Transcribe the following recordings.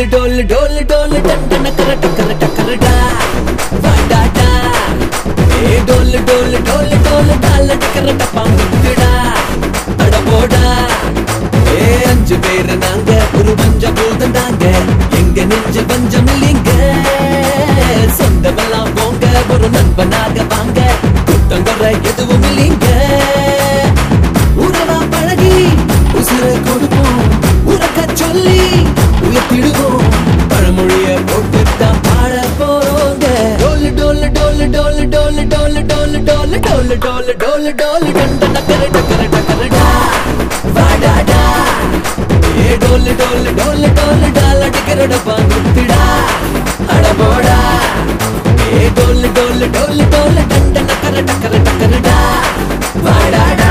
toll டோல் டோல் டண்டன கரட்ட கரட்ட கரடா வாடாடா ஏ டோல் டோல் டோல் டோல் டால கரட்ட பாம்புடா அட போடா ஏ அஞ்சு பேரு நாங்க ஒரு பஞ்ச பூதம் தாங்க எங்க நெஞ்சு பஞ்சம் இல்லைங்க சொந்தமெல்லாம் போங்க ஒரு நண்பனாக வாங்க குத்தங்குறை எதுவும் இல்லைங்க உறவா பழகி உசுர கொடுப்போம் உறக்க சொல்லி உயர்த்திடுவோம் பழமொழிய போட்டு தான் பாட போறோங்க டோல் டோல் டோல் டோல் டோல் டோல் டோல் டோல் டோல் டோல் டோல் டோல் டண்டன கரட கரட கரடா வாடாடா ஏ டோல் டோல் டோல் டோல் டால் அடிக்கிறட பாங்குத்திடா அட போடா ஏ டோல் டோல் டோல் டோல் டண்டன கரட கரட கரடா வாடாடா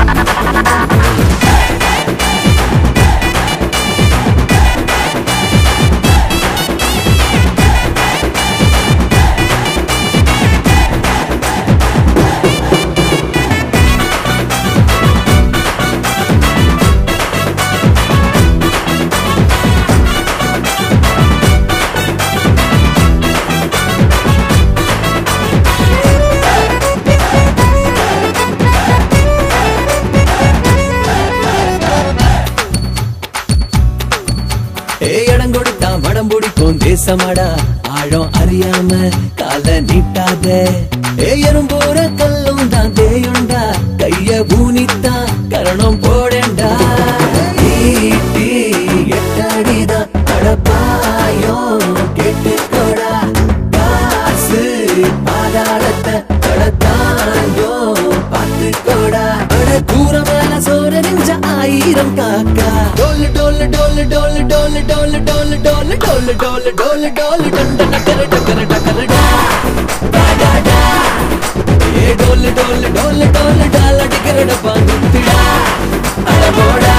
ஏ இடம் கொடுத்தா மடம் பிடிக்கும் தேசமாடா ஆழம் அறியாம கால நீட்டாத ஏ எறும்போற கல்லும் தான் தேயுண்டா கைய ஊனித்தா கரணம் போடண்டா ஈட்டி எட்டடிதான் அடப்பாயோ கேட்டுக்கோடா காசு பாதாளத்தை கடத்தாயோ பார்த்துக்கோடா அட தூரமான சோரறிஞ்ச ஆயிரம் காக்கா டோல் டோல் டோல் டோல் டோல் டோல் டோல் டோல் டோல் டோல் டோல் டோல் டண்டன கரட கரட கரடா டாடாடா ஏ டோல் டோல் டோல் டோல் டால் அடிக்கிறட பாங்குத்திடா அட போடா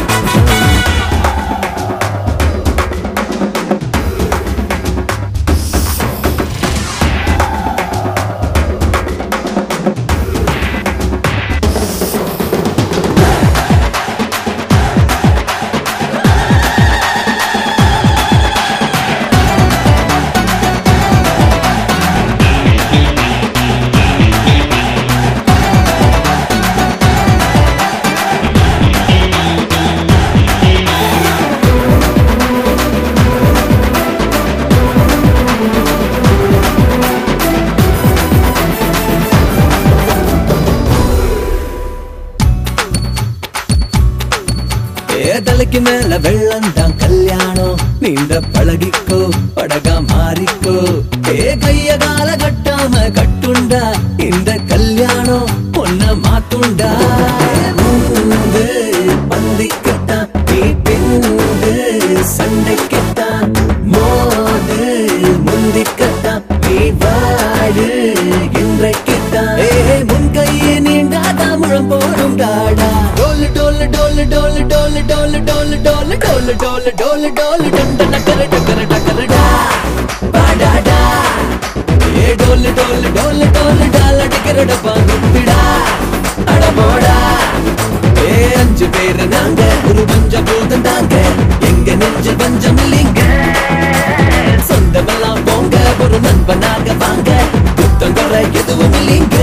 ஏ தலைக்கு மேல வெள்ளம் தான் கல்யாணம் நீண்ட பழகிக்கோ படகா மாறிக்கோ ஏ கைய கால கட்டாம கட்டுண்டா இந்த கல்யாணம் பொண்ண மாத்துண்டா முந்து பந்திக்கட்டா நீ பிந்து சண்டைக்கட்டா மோது முந்திக்கட்டா நீ வாடு இன்றைக்கட்டா ஏ முன் கையே நீண்டாதா முழம் போடும் டாடா டோல் டோல் டோல் டோல் டோல் டோல் டோல் டோல் டோல் டோல் டோல் டோல் டண்டன கரட கரட கரடா பாடாடா ஏ டோல் டோல் டோல் டோல் டால் அடிக்கிறட பாங்குத்திடா அட போடா ஏ அஞ்சு பேரு நாங்க ஒரு பஞ்ச பூதம் தாங்க எங்க நெஞ்சு பஞ்சம் இல்லைங்க சொந்தமெல்லாம் போங்க ஒரு நண்பனாக வாங்க புத்தங்கரை எதுவும் இல்லைங்க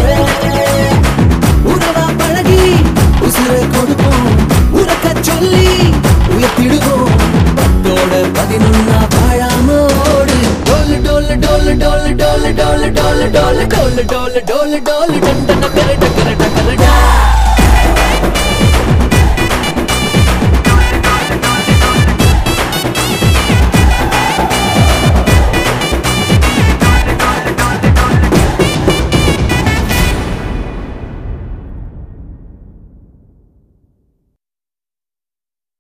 உறவா பழகி உசுர கொடுப்போம் உறக்க சொல்லி உயர்த்திடுவோம் பத்தோட பதினொன்னா வாழாம ஓடு டோல் டோல் டோல் டோல் டோல் டோல் டோல் டோல் டோல் டோல் டோல் டோல் டண்டன கரட